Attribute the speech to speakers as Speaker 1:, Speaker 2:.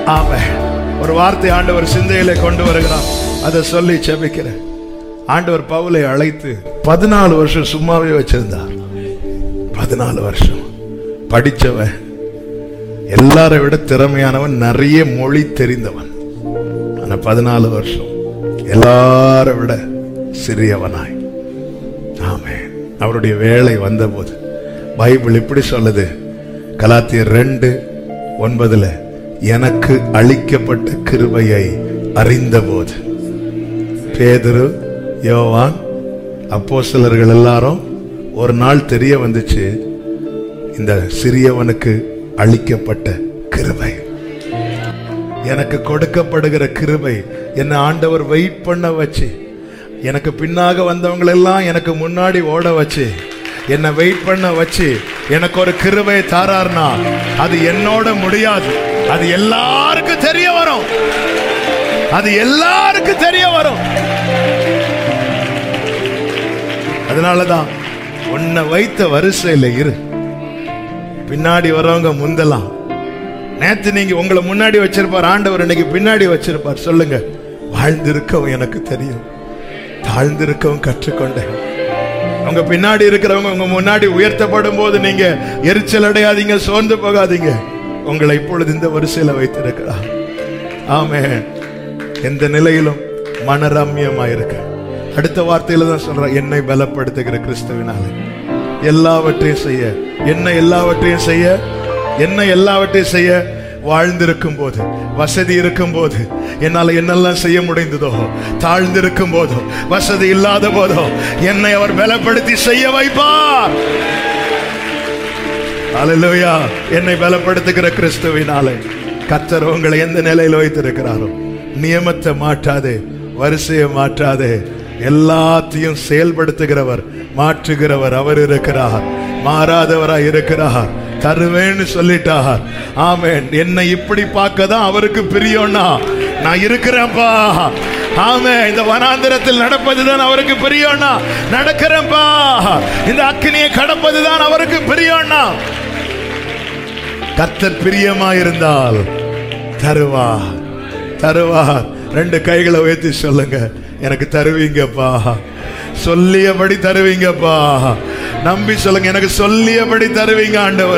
Speaker 1: ஆமே ஒரு வார்த்தை ஆண்டவர் சிந்தையில கொண்டு வருகிறார் அதை சொல்லி செபிக்கிறேன் ஆண்டவர் பவுலை அழைத்து பதினாலு வருஷம் சும்மாவே வச்சிருந்தார் பதினாலு வருஷம் படிச்சவன் எல்லாரை விட திறமையானவன் நிறைய மொழி தெரிந்தவன் ஆனா பதினாலு வருஷம் எல்லாரை விட சிறியவனாய் ஆமே அவருடைய வேலை வந்தபோது பைபிள் இப்படி சொல்லுது கலாத்தியர் ரெண்டு ஒன்பதுல எனக்கு அளிக்கப்பட்ட கிருபையை அறிந்தபோது பேதுரு யோவான் அப்போஸ்தலர்கள் எல்லாரும் ஒரு நாள் தெரிய வந்துச்சு இந்த சிறியவனுக்கு அளிக்கப்பட்ட கிருபை எனக்கு கொடுக்கப்படுகிற கிருபை என்னை ஆண்டவர் வெயிட் பண்ண வச்சு எனக்கு பின்னாக வந்தவங்களெல்லாம் எனக்கு முன்னாடி ஓட வச்சு என்னை வெயிட் பண்ண வச்சு எனக்கு ஒரு கிருபை தாரார்னா அது என்னோட முடியாது அது எல்லாருக்கும் தெரிய வரும் அது எல்லாருக்கும் தெரிய வரும் அதனாலதான் உன்னை வைத்த வரிசையில இரு பின்னாடி வரவங்க முந்தலாம் நேத்து நீங்க உங்களை முன்னாடி வச்சிருப்பார் ஆண்டவர் இன்னைக்கு பின்னாடி வச்சிருப்பார் சொல்லுங்க வாழ்ந்திருக்கவும் எனக்கு தெரியும் தாழ்ந்திருக்கவும் கற்றுக்கொண்டேன் உங்க பின்னாடி இருக்கிறவங்க உங்க முன்னாடி உயர்த்தப்படும் போது நீங்க எரிச்சல் அடையாதீங்க சோர்ந்து போகாதீங்க உங்களை இப்பொழுது இந்த வரிசையில வைத்திருக்கிறார் ஆமே எந்த நிலையிலும் மனரம்யமாயிருக்க அடுத்த வார்த்தையில தான் சொல்றேன் என்னை பலப்படுத்துகிற கிறிஸ்துவினாலே எல்லாவற்றையும் செய்ய என்ன எல்லாவற்றையும் செய்ய என்ன எல்லாவற்றையும் செய்ய வாழ்ந்திருக்கும் போது வசதி இருக்கும் போது என்னால என்னெல்லாம் செய்ய முடிந்ததோ தாழ்ந்திருக்கும் போதோ வசதி இல்லாத போதோ என்னை அவர் பலப்படுத்தி செய்ய வைப்பார் அல்லேலூயா என்னை பலப்படுத்துகிற கிறிஸ்துவினாலே கத்தர் உங்களை எந்த நிலையில் வைத்திருக்கிறாரோ நியமத்தை மாற்றாதே வரிசையை மாற்றாதே எல்லாத்தையும் செயல்படுத்துகிறவர் மாற்றுகிறவர் அவர் இருக்கிறார் மாறாதவராய் இருக்கிறார் தருவேன்னு சொல்லிட்டார் ஆமென் என்னை இப்படி பார்க்க தான் அவருக்கு பிரியம்னா நான் இருக்கிறேன்ப்பா ஆமே இந்த வனாந்திரத்தில் நடப்பதுதான் அவருக்கு பிரியம்னா நடக்கிறேன்ப்பா இந்த அக்கினியை கடப்பதுதான் அவருக்கு பிரியம்னா கர்த்தர் பிரியமாயிருந்தால் தருவார் தருவார் ரெண்டு கைகளை உயர்த்தி சொல்லுங்க எனக்கு தருவீங்கப்பா சொல்லியபடி தருவீங்கப்பா நம்பி சொல்லுங்க எனக்கு சொல்லியபடி தருவீங்க ஆண்டவர்